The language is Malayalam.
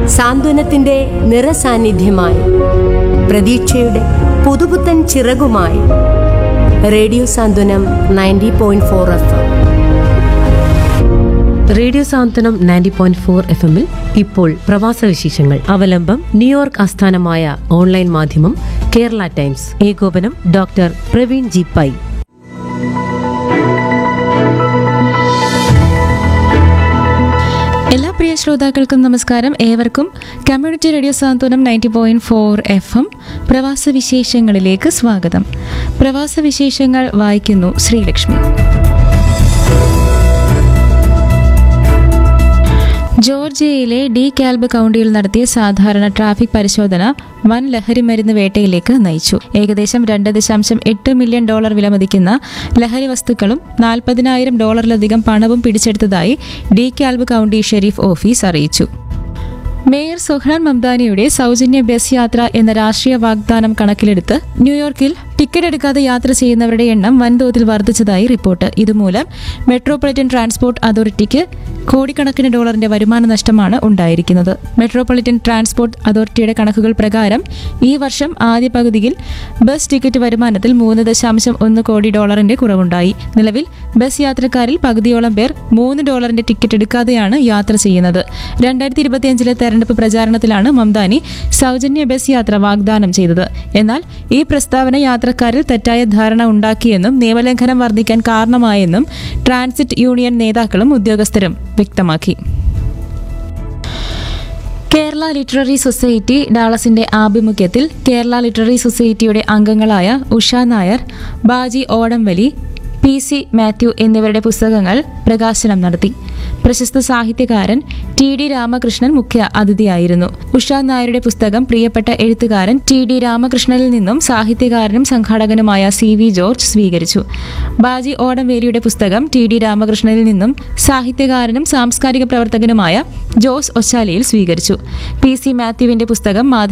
സാന്ത്വനത്തിന്റെ നിറസാന്നിധ്യമായി പ്രതീക്ഷയുടെ പുതുപുത്തൻ ചിറകുമായി radio Santhwanam ninety point four F radio Santhwanam ninety point four F എമ്മിൽ ഇപ്പോൾ പ്രവാസ വിശേഷങ്ങൾ അവലംബം ന്യൂയോർക്ക് ആസ്ഥാനമായ ഓൺലൈൻ മാധ്യമം കേരള ടൈംസ് ഏകോപനം ഡോക്ടർ പ്രവീൺ ജി പൈ എല്ലാ പ്രിയ ശ്രോതാക്കൾക്കും നമസ്കാരം ഏവർക്കും community radio Santhwanam ninety point four F M പ്രവാസ വിശേഷങ്ങളിലേക്ക് സ്വാഗതം പ്രവാസ വിശേഷങ്ങൾ വായിക്കുന്നു ശ്രീലക്ഷ്മി ജോർജിയയിലെ ഡി കാൽബ് കൗണ്ടിയിൽ നടത്തിയ സാധാരണ ട്രാഫിക് പരിശോധന വൻ ലഹരിമരുന്ന് വേട്ടയിലേക്ക് നയിച്ചു ഏകദേശം രണ്ട് ദശാംശം എട്ട് മില്യൺ ഡോളർ വിലമതിക്കുന്ന ലഹരി വസ്തുക്കളും നാൽപ്പതിനായിരം ഡോളറിലധികം പണവും പിടിച്ചെടുത്തതായി DeKalb county sheriff office അറിയിച്ചു മേയർ സുഹ്റാൻ മംദാനിയുടെ സൗജന്യ ബസ് യാത്ര എന്ന രാഷ്ട്രീയ വാഗ്ദാനം കണക്കിലെടുത്ത് ന്യൂയോർക്കിൽ ടിക്കറ്റ് എടുക്കാതെ യാത്ര ചെയ്യുന്നവരുടെ എണ്ണം വൻതോതിൽ വർദ്ധിച്ചതായി റിപ്പോർട്ട് ഇതുമൂലം മെട്രോപൊളിറ്റൻ ട്രാൻസ്പോർട്ട് അതോറിറ്റിക്ക് കോടിക്കണക്കിന് ഡോളറിന്റെ വരുമാന നഷ്ടമാണ് ഉണ്ടായിരിക്കുന്നത് മെട്രോപൊളിറ്റൻ ട്രാൻസ്പോർട്ട് അതോറിറ്റിയുടെ കണക്കുകൾ പ്രകാരം ഈ വർഷം ആദ്യ പകുതിയിൽ ബസ് ടിക്കറ്റ് വരുമാനത്തിൽ മൂന്ന് ദശാംശം ഒന്ന് കോടി ഡോളറിന്റെ കുറവുണ്ടായി നിലവിൽ ബസ് യാത്രക്കാരിൽ പകുതിയോളം പേർ മൂന്ന് ഡോളറിന്റെ ടിക്കറ്റ് എടുക്കാതെയാണ് യാത്ര ചെയ്യുന്നത് രണ്ടായിരത്തി ഇരുപത്തിയഞ്ചിലെ തെരഞ്ഞെടുപ്പ് പ്രചാരണത്തിലാണ് മംദാനി സൗജന്യ ബസ് യാത്ര വാഗ്ദാനം ചെയ്തത് എന്നാൽ ഈ പ്രസ്താവന യാത്രക്കാരിൽ തെറ്റായ ധാരണ ഉണ്ടാക്കിയെന്നും നിയമലംഘനം വർദ്ധിക്കാൻ കാരണമായെന്നും ട്രാൻസിറ്റ് യൂണിയൻ നേതാക്കളും ഉദ്യോഗസ്ഥരും വ്യക്തമാക്കി കേരള ലിറ്റററി സൊസൈറ്റി ഡാളസിന്റെ ആഭിമുഖ്യത്തിൽ കേരള ലിറ്റററി സൊസൈറ്റിയുടെ അംഗങ്ങളായ ഉഷ നായർ ബാജി ഓടംവലി പി സി മാത്യു എന്നിവരുടെ പുസ്തകങ്ങൾ പ്രകാശനം നടത്തി പ്രശസ്ത സാഹിത്യകാരൻ ടി ഡി രാമകൃഷ്ണൻ മുഖ്യ അതിഥിയായിരുന്നു ഉഷ നായരുടെ പുസ്തകം പ്രിയപ്പെട്ട എഴുത്തുകാരൻ ടി ഡി രാമകൃഷ്ണനിൽ നിന്നും സാഹിത്യകാരനും സംഘാടകനുമായ സി വി ജോർജ് സ്വീകരിച്ചു ബാജി ഓടംവേലിയുടെ പുസ്തകം ടി ഡി രാമകൃഷ്ണനിൽ നിന്നും സാഹിത്യകാരനും സാംസ്കാരിക പ്രവർത്തകനുമായ ജോസ് ഒച്ചാലിയിൽ സ്വീകരിച്ചു പി സി മാത്യുവിന്റെ പുസ്തകം മാധവ